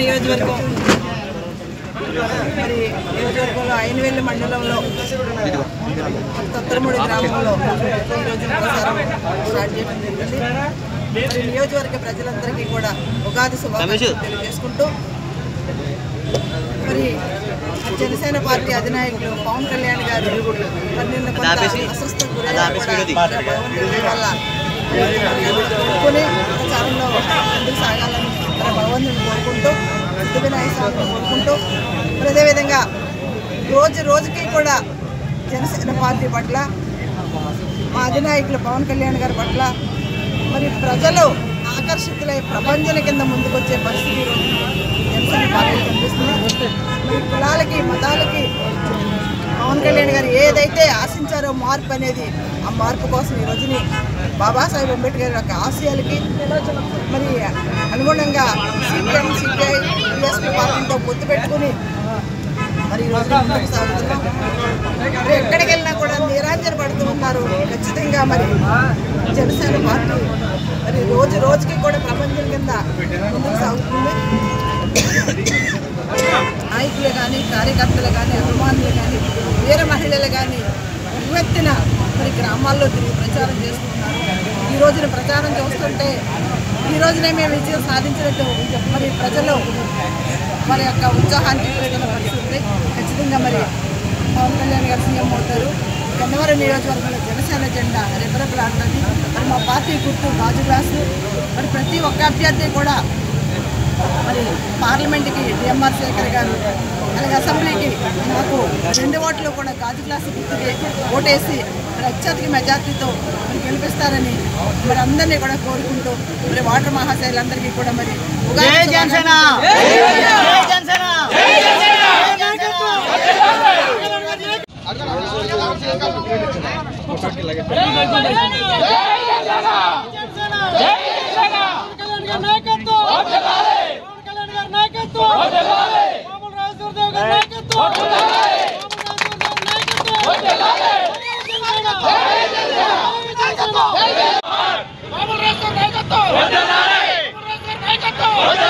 నియోజకవర్గం మరి నియోజకవర్గంలో ఐనవేలి మండలంలో తొత్తరమూడి గ్రామంలో ఈ రోజున ప్రసారం స్టార్ట్ చేయడం జరిగింది మరి నియోజకవర్గ ప్రజలందరికీ కూడా ఉగాది శుభాకాంక్షలు తెలియజేసుకుంటూ మరి జనసేన పార్టీ అధినాయకులు పవన్ కళ్యాణ్ గారు మరి నిన్న కొంత అస్వస్థకు గురయ్యారు కూడా. భగవంతుడి దయ వల్ల కోరుకుని ప్రచారంలో ముందుకు సాగాలని మన భగవంతుని కోరుకుంటూ సిద్ధ వినాయక స్వామిని కోరుకుంటూ మరి అదేవిధంగా రోజు రోజుకి కూడా జనసేన పార్టీ పట్ల మా అధినాయకులు పవన్ కళ్యాణ్ గారి పట్ల మరి ప్రజలు ఆకర్షితులై ప్రపంచం కింద ముందుకొచ్చే పరిస్థితి ఈరోజు జనసేన పార్టీ కనిపిస్తుంది మరి కులాలకి మతాలకి పవన్ కళ్యాణ్ గారు ఏదైతే ఆశించారో మార్పు అనేది ఆ మార్పు కోసం ఈ రోజుని బాబాసాహెబ్ అంబేద్కర్ యొక్క ఆశయాలకి మరి అనుగుణంగా సిపిఎం సిపిఐ బిఎస్పీ పార్టీతో పొత్తు పెట్టుకుని మరి ఈ రోజున ముందుకు సాగుతున్నాం మరి ఎక్కడికి వెళ్ళినా కూడా నీరాంజన పడుతూ ఉన్నారు ఖచ్చితంగా మరి జనసేన పార్టీ మరి రోజు రోజుకి కూడా ప్రపంచం కింద ముందుకు సాగుతుంది నాయకులు కానీ కార్యకర్తలు కానీ అభిమానులు కానీ వీర మహిళలు కానీ ఉవ్వెత్తిన మరి గ్రామాల్లో తిరిగి ప్రచారం చేస్తున్నారు ఈ రోజున ప్రచారం చూస్తుంటే ఈ రోజునే మేము విజయం సాధించినట్టు మరి ప్రజలు వారి యొక్క ఉత్సాహాన్ని చూపెడుతున్న పరిస్థితి ఖచ్చితంగా మరి పవన్ కళ్యాణ్ గారు సీఎం అవుతారు గన్నవరం నియోజకవర్గంలో జనసేన జెండా రెపరెపలాడుతుంది మరి మా పార్టీ గుర్తు గాజు గ్లాసు మరి ప్రతి ఒక్క అభ్యర్థి కూడా మరి పార్లమెంట్కి డిఎంఆర్ శేఖర్ గారు అలాగే అసెంబ్లీకి మాకు రెండు ఓట్లు కూడా గాజు గ్లాసు గుర్తుకి ఓటేసి మరి అత్యధిక మెజార్టీతో మరి గెలిపిస్తారని మరి అందరినీ కూడా కోరుకుంటూ మరి వాటర్ మహాశైలందరికీ కూడా మరి ఉగాది శుభాకాంక్షలు. నాయకత్వం